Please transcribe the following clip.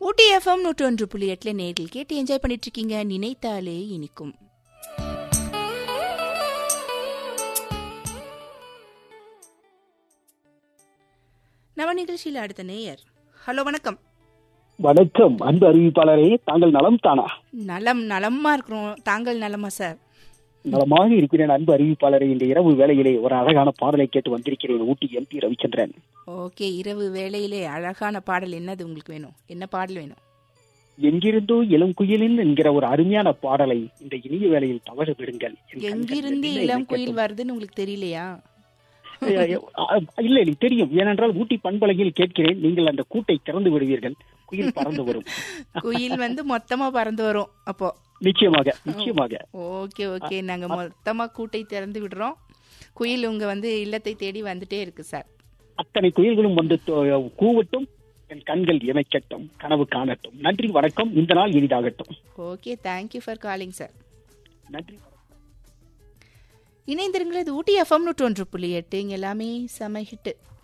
ஊட்டி FM நூற்றி ஒன்று புள்ளி எட்டுல நேரில் கேட்டு என்ஜாய் பண்ணிட்டு இருக்கீங்க நினைத்தாலே இனிக்கும் நம்ம நிகழ்ச்சியில் அடுத்த நேயர் ஹலோ வணக்கம் வணக்கம் அன்பு அறிவிப்பாளரே தாங்கள் நலம் தானா நலம் நலமா இருக்கிறோம் தாங்கள் நலமா சார் நலமாக இருக்கிறேன் அன்பு அறிவிப்பாளரே இந்த இரவு வேளையிலே ஒரு அழகான பாடலை கேட்டு வந்திருக்கிறேன் ஊட்டி எம்பி ரவிச்சந்திரன் ஓகே இரவு வேளையிலே அழகான பாடல் என்னது உங்களுக்கு வேணும் என்ன பாடல் வேணும் எங்கிருந்தோ இளம் குயிலின் என்கிற ஒரு அருமையான பாடலை இந்த இனிய வேளையில் தவற விடுங்கள் என் கண்கள் எங்கிருந்து என்ன இளம் என்னை குயில் கேட்டும். வருதுன்னு உங்களுக்கு தெரியலையா அஹ், இல்லை இல்லை தெரியும் ஏனென்றால் ஊட்டி பண்பலையில் கேட்கிறேன் நீங்கள் அந்த கூட்டை திறந்து விடுவீர்கள் குயில் பறந்து வரும் குயில் வந்து மொத்தமா பறந்து வரும் அப்போ நிச்சயமாக நிச்சயமாக ஓகே ஓகே நாங்க மொத்தமா கூட்டை திறந்து விடுறோம் குயில் உங்க வந்து இல்லத்தை தேடி வந்துட்டே இருக்கு சார் அத்தனை குயில்களும் வந்து தோ- கூவட்டும் என் கண்கள் இமைக்கட்டும் கனவு காணட்டும் நன்றி வணக்கம் இந்த நாள் இனிதாகட்டும் okay thank you for calling sir நன்றி இணைந்திருங்கள் இது ஊட்டி எஃப்எம் நூற்றி ஒன்று புள்ளி எட்டு இங்க எல்லாமே செம ஹிட்டு